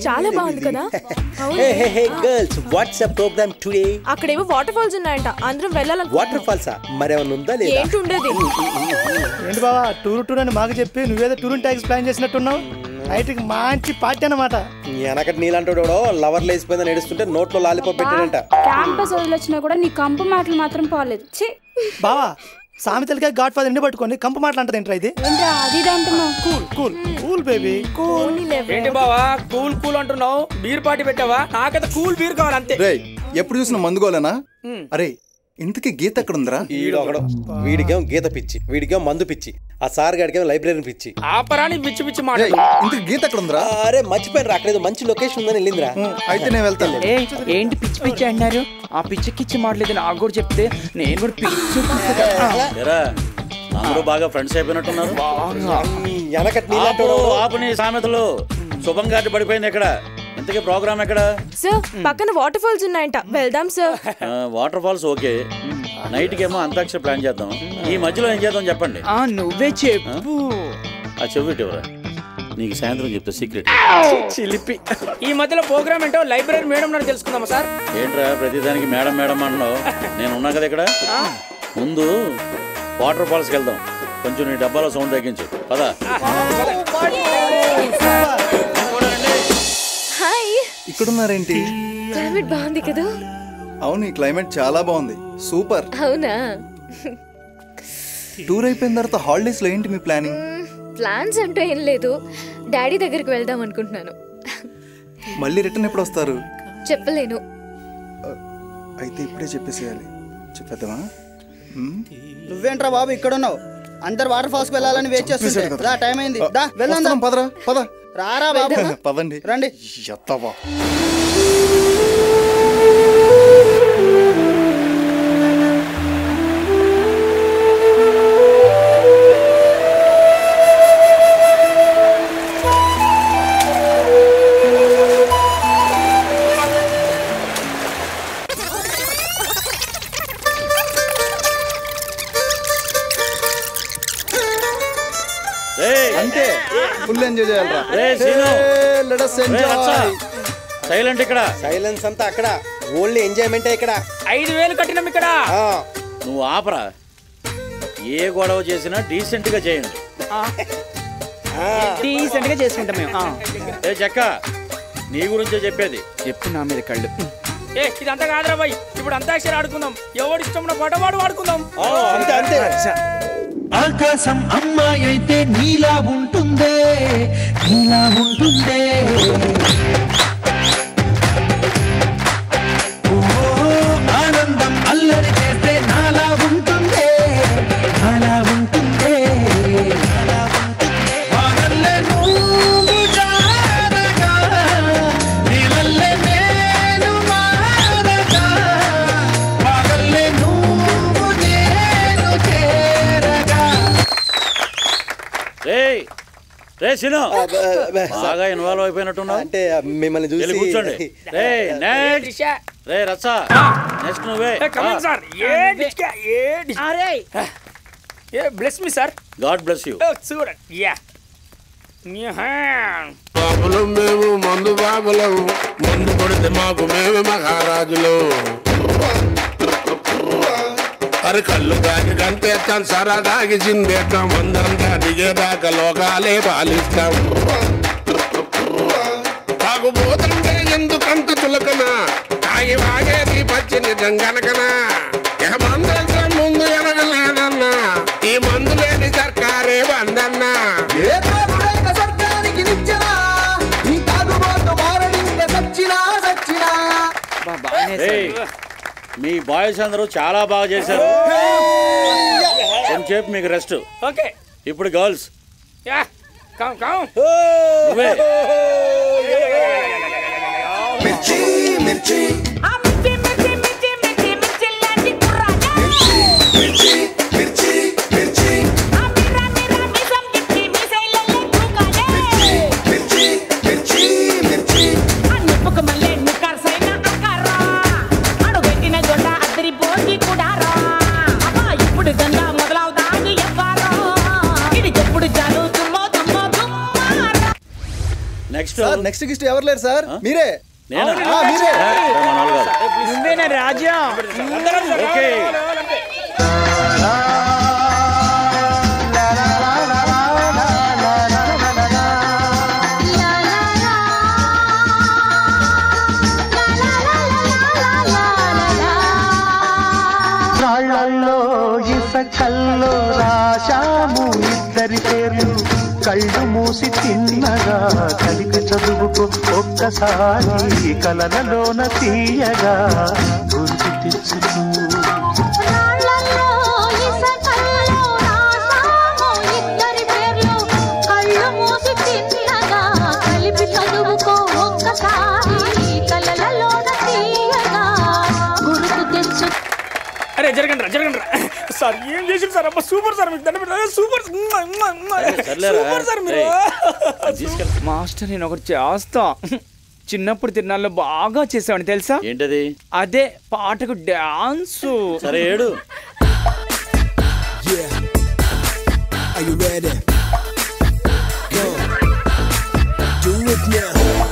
చాలా బాగుంది కదా అవును. Hey hey hey girls WhatsApp program today అక్కడేవో వాటర్ ఫాల్స్ ఉన్నాయంట అందరం వెళ్ళాలను వాటర్ ఫాల్సా మరేమన్నా ఉందా లేదా ఏంటి ఉండేది ఏంటి బావా టూర్ టూర్ అని మాకు చెప్పి నువ్వేదో టూర్ ట్యాక్స్ ప్లాన్ చేసినట్టున్నావు నైట్కి మంచి పార్టీ అన్నమాట వెనకటి నీలంటాడు లవర్ లేసిపోయిందని ఏడుస్తుంటే నోట్లో లాలిపాప్ పెట్టాడంట క్యాంపస్ వదిలొచ్చినా కూడా నీ కంపు మాటలు మాత్రం పోలేదు ఛీ బావా సామెతలకే గాడ్ ఫాదర్ ఇండి పట్టుకొని కంప మాట్లాడుతుంది ఏంట్రా ఇది ఏంట్రా అది ఇది అంటున్నావు cool cool cool baby cool ఏంటి బావా కూల్ కూల్ అంటున్నావు బీర్ పార్టీ పెట్టావా నాకైతే కూల్ బీర్ కావాలి అంతే రే ఎప్పుడు చూసిన మందుగోలేనా అరే ఇంతకీ గీత ఎక్కడ ఉందిరా వీడు ఒకడు వీడికేమో గీత పిచ్చి వీడికేమో మందు పిచ్చి ఆ సార్ గాడికేమో లైబ్రరీ పిచ్చి ఆపరాని పిచ్చి పిచ్చి మాట రేయ్, ఇంతకీ గీత ఎక్కడ ఉందిరా అరే మర్చిపోయినరా అక్కడ మంచి లొకేషన్ ఉందని వెళ్ళిందిరా ఉం, అయితే నేను వెళ్తాను ఏ ఏంటి పిచ్చి పిచ్చి అన్నారు ఆ పిచ్చికిచ్చి మాటలేదు నాకు కూడా చెప్తే నేను కూడా పిచ్చి ఎరా అందరూ బాగా ఫ్రెండ్స్ అయిపోయినట్టున్నారు వెనకటి ఆపు, నీలంటాడు ఆపు నీ సామెతలు శుభం గారి పడిపోయింది ఎక్కడ ఇంతకీ ప్రోగ్రామ్ ఎక్కడ సార్ పక్కన వాటర్ ఫాల్స్ ఉన్నాయంట వెళ్దాం సార్ ఆ, వాటర్ ఫాల్స్ ఓకే నైట్ కి ఏమో అంతాక్షరి ప్లాన్ చేద్దాం ఈ మధ్యలో ఏం చేద్దాం చెప్పండి ఆ నువ్వే చెప్పు ఆ చెవిటి ఎవరా నీకు సాయంత్రం చెప్తా సీక్రెట్ చిలిపి ఈ మధ్యలో ప్రోగ్రామ్ ఏంటో లైబ్రరీ మేడం నన్ను తెలుసుకుందామా సార్ ఏంట్రా ప్రతిదానికి మేడం మేడం అంటున్నావు నేను ఉన్నా కదా ఇక్కడ ముందు వాటర్ ఫాల్స్కి వెళ్దాం కొంచెం నీ డబ్బాలో సౌండ్ తగ్గించు పదా హాయ్ ఇక్కడున్నారేంటి క్లైమేట్ బాగుంది కదా అవును ఈ క్లైమేట్ చాలా బాగుంది సూపర్ అవునా టూర్ అయిపోయిన తర్వాత హాలిడేస్ లో ఏంటి మీ ప్లానింగ్ ప్లాన్స్ అంటూ ఏం లేదు డాడీ దగ్గరికి వెళ్దాం అనుకుంటున్నాను మళ్ళీ రిటర్న్ ఎప్పుడు వస్తారు చెప్పలేను అయితే ఇప్పుడే చెప్పేసేయాలి చెప్పేద్దామా ఉం? నువ్వేంట్రా బాబు ఇక్కడ ఉన్నావు అందరు వాటర్ ఫాల్స్ వెళ్ళాలని వెయిట్ చేస్తుంటే చెప్పేశాడు కదా. దా టైం అయింది దా వెళ్దాం దా. వస్తున్నాం, పదరా పద రారా బాబు పదండి రండి ఎత్తవా రేయ్, అంతే ఫుల్ ఎంజాయ్ చేయాలరా రేయ్, సీను. లెట్ us రేయ్, రచ్చ. ఎంజాయ్ సైలెంట్ ఇక్కడ సైలెన్స్ అంతా అక్కడ ఓన్లీ ఎంజాయ్మెంటే ఇక్కడ ఐదు వేలు కట్టినాం ఇక్కడ ఆ, నువ్వు ఆపరా ఏ గొడవ చేసినా డీసెంట్ గా చేయండి డీసెంట్ గా చేసుకుంటాం మేము ఆ. ఏ చెక్క నీ గురించే చెప్పేది చెప్పు నా మీద కళ్ళు ఏ ఇదంతా కాదురా బాయ్ ఇప్పుడు అంతాక్షరి ఆడుకుందాం ఎవడు ఇష్టం ఉన్న పాట వాడు ఆడుకుందాం ఆ, అంతే అంతే ఆకాశం అమ్మాయి అయితే నీలా ఉంటుందే నీలా ఉంటుందే ఓ, ఆనందం అల్లరి చేస్తే నాలా ఉంటుందే నాలా ఉంటుందే నాలా ఉంటుందే. వానల్లే నువ్వు జారగా, నీవల్లే నేను మారగా, వానల్లే నువ్వు నేను చేరగా రే రే సిను ఆ, బ- బ- బాగా ఇన్వాల్వ్ అయిపోయినట్టున్నావు అంటే ఆ, మిమ్మల్ని వెళ్ళి చూసి కూర్చోండి రే నెక్స్ట్ దిశా. రే రచ్చ నెక్స్ట్ నువ్వే ఏ కమింగ్ సార్ ఏ డిస్కా ఏ అరే ఏ bless me sir God bless you చూడండి యా బాబులు మేము మందు బాబులం మందు కొడితే మాకు మేము మహారాజులు అరి కళ్ళు దాగి గంతేస్తాం సరదాగి చిందేస్తాం మందంతా దిగేదాకా లోకాలే పాలిస్తాం తాగుబోతుంటే ఎందుకంత చులకన తాగి వాగేది పచ్చి నిజం గనకనా ఇక మందంతా ముందు ఎనగలేదన్నా ఈ మందు లేని సర్కారే బందన్నా ఏ దేవుడైన స్వర్గానికి నిచ్చెనా? ఈ తాగుబోతు మారడింక సచ్చినా సచ్చినా రే మీ బాయ్స్ అందరూ చాలా బాగా చేశారు కొంచెంసేపు మీకు రెస్ట్ ఓకే ఇప్పుడు గర్ల్స్ యా కమ్ కమ్ నువ్వే మిర్చి మిర్చి మిర్చి మిర్చి మిర్చి మిర్చి మిర్చి మిర్చి next sir sir next guest ఎవరు లేరు సార్ మీరే నేనా? ఆ, మీరే ఏ, మన వాళ్ళు కాదు. నువ్వేనా రాజా ఓకే రాళ్ళల్లో ఇసకల్లో రాశాము ఇద్దరి పేర్లు కళ్ళు మూసి తిన్నగా కలిపి చదువుకు ఒక్కసారి కలలలోన తీయగా గుర్తు తెచ్చుకో అరే జరగండి రా జరగండి రా సార్ ఏం చేసింది సార్ అబ్బా సూపర్ సార్ మీకు దండ పెడతా సూపర్ సర్లేరా. సూపర్ సార్ మీరు ఏయ్, తీసుకెళ్ళు. మాస్టర్ నేను ఒకటి చేస్తా చిన్నప్పుడు తిరునాళ్ళు బాగా చేసేవాడిని తెలుసా ఏంటది అదే పాటకు డాన్స్ సరే ఏడు Are you ready? Go. Do it now.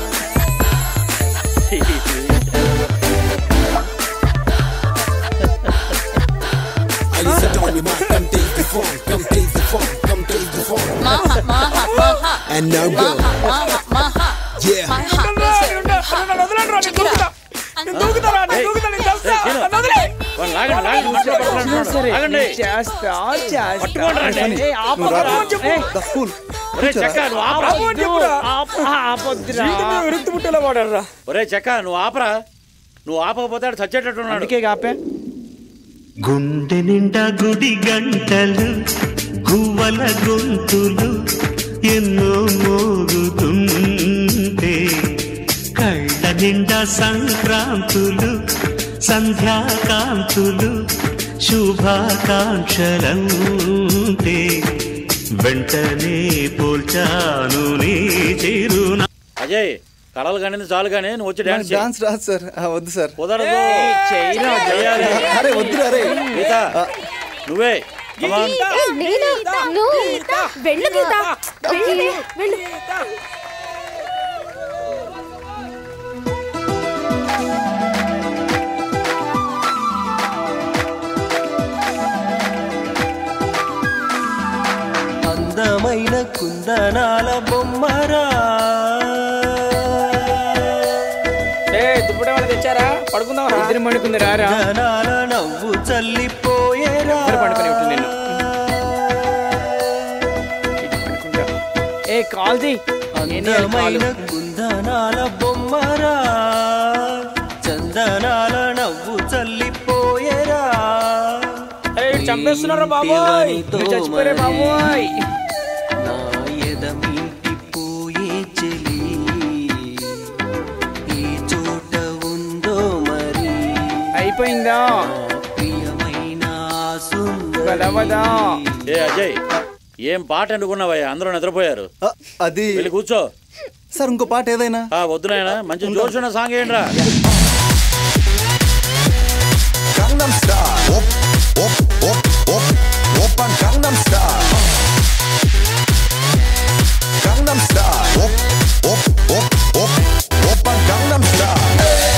Are you set on your mark? Come take the phone. Come take the phone. Come take the phone. And now go. Yeah. వాడు లాగండి లాగండి మధ్యలో పట్టుకోండి. లాగండి చేస్తా పట్టుకోండి రా, నేను. చేస్తా ఏయ్, ఆపకురా. ఏయ్, ద స్కూల్ ఒరే చెక్క నువ్వు ఆపరా ఆపొద్దు. ఆప- ఆపొద్దురా. విరుక్తి పుట్టేలా వాడారా ఒరే చెక్క నువ్వు ఆపరా నువ్వు ఆపకపోతే ఆడు చచ్చేటట్టున్నాడు అందుకే ఆపే గుండె నిండా గుడి గంటలు గువ్వల గొంతులు ఎన్నో మోగుతుంటే కళ్ళ నిండా సంక్రాంతులు సంధ్యాకాంతులు శుభాకాంక్షలంటే వెంటనే పోల్చాను నీ చిరునా అజయ్ కళలు కానీ చాలు కానీ నువ్వు వచ్చి డాన్స్ చేయి. డాన్స్ రాదు సార్ ఆ, వద్దు సార్ కుదరదు చెయ్యిరా, చేయాలి అరే వద్దు అరే గీత నువ్వే Come on. నేనా నువ్వు వెళ్ళు గీత వెళ్ళు వెళ్ళు అందమైన కుందనాల బొమ్మరా ఏ దుప్పటి ఏమైనా తెచ్చారా పడుకుందాం ఇద్దరు పడుకుంది రారా జనాల నవ్వు చల్లిపోయేరా ఇద్దరు పడుకొని ఉంటుంది నిన్ను ఇటు పడుకుంటా. ఏ కాల్ది అందమైన కుందనాల బొమ్మరా చందనాల నవ్వు చల్లిపోయేరా చంపేస్తున్నారా బాబోయ్ మీరు చచ్చిపోయారే బాబోయ్ నా ఎదమింటి పోయే చెలి ఈ చోట ఉందో మరి అయిపోయిందా ప్రియమైన సుందరి కలవదా ఏ అజయ్ ఏం పాట అనుకున్నావయ్యా అందరూ నిద్రపోయారు ఆ, అది వెళ్ళి కూర్చో సార్ ఇంకో పాట ఏదైనా ఆ వద్దు నాయనా మంచి జోషున్న సాంగ్ ఏంట్రా Gangnam Style. Op, op, op, op, oppan Gangnam Style. Gangnam Style. Op, op, op, op, oppan Gangnam Style.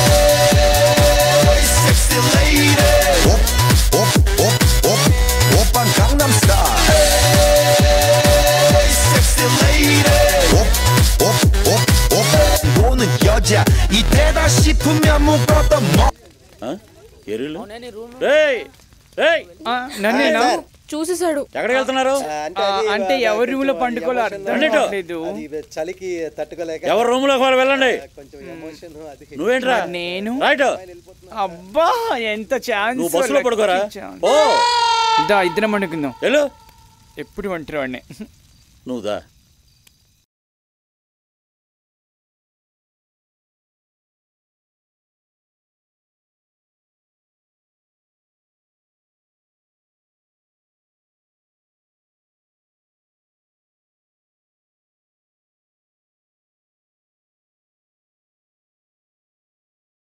Hey, sexy lady. Op, op, op, op, oppan Gangnam Style. Hey, sexy lady. Op, op, op, op. 보는 여자 이때다 싶으면 묶었던 머. ఆ? ఎరువులు రేయ్ రేయ్ ఆ, నన్నేనా చూసేసాడు ఎక్కడికి వెళ్తున్నారు అంటే ఆ, అది అంటే అది ఎవరి రూమ్లో కొంచెం పండుకోవాలో emotion అర్థం అన్నిటో. కావట్లేదు అది చలికి తట్టుకోలేక ఎవరి రూమ్ లోకి వాళ్ళు వెళ్ళండి కొంచెం ఎమోషన్ అది నువ్వేంట్రా నేను రైట్ అబ్బా ఎంత ఛాన్స్ నువ్వు బస్సులో పడుకోరా ఓ దా ఇద్దరం పండుకుందాం వెళ్ళు ఎప్పుడు ఒంటరి వాడిని నువ్వు దా